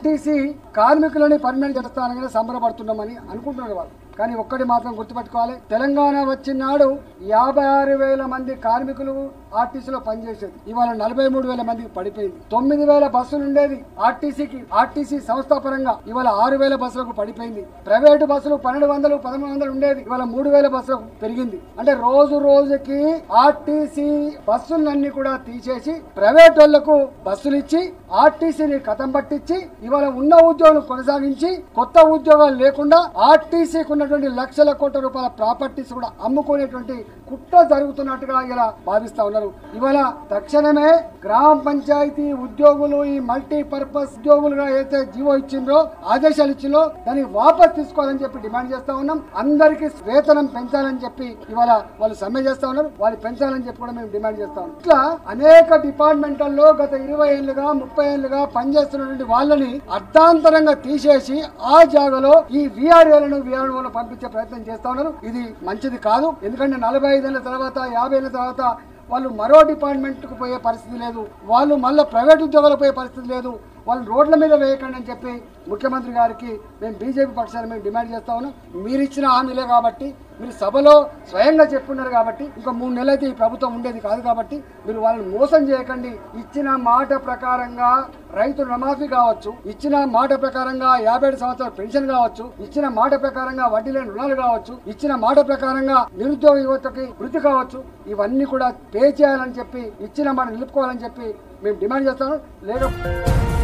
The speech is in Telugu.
ఆర్టీసీ కార్మికులని పర్మనెంట్ చేస్తానని సంబరపడుతున్నామని అనుకుంటున్నారు వాళ్ళు కానీ ఒక్కటి మాత్రం గుర్తుపెట్టుకోవాలి తెలంగాణ వచ్చినాడు యాభై ఆరు వేల మంది కార్మికులు ఆర్టీసీలో పనిచేసేది ఇవాళ నలభై మూడు వేల మందికి పడిపోయింది తొమ్మిది వేల బస్సులు ఉండేది ఆర్టీసీకి ఆర్టీసీ సంస్థ పరంగా ఇవాళ ఆరు వేల బస్సులకు పడిపోయింది ప్రైవేటు బస్సులు పన్నెండు వందలు పదమూడు వందలు ఉండేది ఇవాళ మూడు వేల బస్సులకు పెరిగింది అంటే రోజు రోజుకి ఆర్టీసీ బస్సులన్నీ కూడా తీసేసి ప్రైవేట్ వాళ్లకు బస్సులు ఇచ్చి ఆర్టీసీని కథం పట్టించి ఇవాళ ఉన్న ఉద్యోగులు కొనసాగించి కొత్త ఉద్యోగాలు లేకుండా ఆర్టీసీకి ఉన్నటువంటి లక్షల కోట్ల రూపాయల ప్రాపర్టీస్ కూడా అమ్ముకునేటువంటి కుట్ర జరుగుతున్నట్టుగా ఇలా భావిస్తా ఉన్నారు ఇవాళ తక్షణమే గ్రామ పంచాయతీ ఉద్యోగులు ఈ మల్టీ పర్పస్ ఉద్యోగులుగా అయితే జీవో ఇచ్చిండ్రో ఆదేశాలు ఇచ్చిందో దాన్ని వాపస్ తీసుకోవాలని చెప్పి డిమాండ్ చేస్తా ఉన్నాం అందరికీ వేతనం పెంచాలని చెప్పి ఇవాళ వాళ్ళు సమ్మె చేస్తా ఉన్నారు వాళ్ళు పెంచాలని చెప్పి కూడా మేము డిమాండ్ చేస్తా ఉన్నాం ఇట్లా అనేక డిపార్ట్మెంట్లలో గత ఇరవై ఏళ్ళుగా ముప్పై ఏళ్ళుగా పనిచేస్తున్నటువంటి వాళ్ళని అర్ధాంతరంగా తీసేసి ఆ జాగలో ఈ విఆర్ఏలను విఆర్ఓలను పంపించే ప్రయత్నం చేస్తా ఉన్నారు ఇది మంచిది కాదు ఎందుకంటే నలభై ఐదేళ్ల తర్వాత యాభై ఏళ్ళ తర్వాత వాళ్ళు మరో డిపార్ట్మెంట్కు పోయే పరిస్థితి లేదు వాళ్ళు మళ్ళీ ప్రైవేట్ ఉద్యోగాలకు పోయే పరిస్థితి లేదు వాళ్ళు రోడ్ల మీద వేయకండి అని చెప్పి ముఖ్యమంత్రి గారికి మేము బీజేపీ పక్షాన్ని మేము డిమాండ్ చేస్తా ఉన్నాం మీరు ఇచ్చిన హామీలే కాబట్టి మీరు సభలో స్వయంగా చెప్పున్నారు కాబట్టి ఇంకా మూడు నెలలు అయితే ఈ ప్రభుత్వం ఉండేది కాదు కాబట్టి మీరు వాళ్ళని మోసం చేయకండి ఇచ్చిన మాట ప్రకారంగా రైతు రుణమాఫీ కావచ్చు ఇచ్చిన మాట ప్రకారంగా యాభై ఏడు సంవత్సరాల పెన్షన్ కావచ్చు ఇచ్చిన మాట ప్రకారంగా వడ్డీ లేని రుణాలు కావచ్చు ఇచ్చిన మాట ప్రకారంగా నిరుద్యోగ యువతకి వృత్తి కావచ్చు ఇవన్నీ కూడా పే చేయాలని చెప్పి ఇచ్చిన మాట నిలుపుకోవాలని చెప్పి మేము డిమాండ్ చేస్తాము లేదా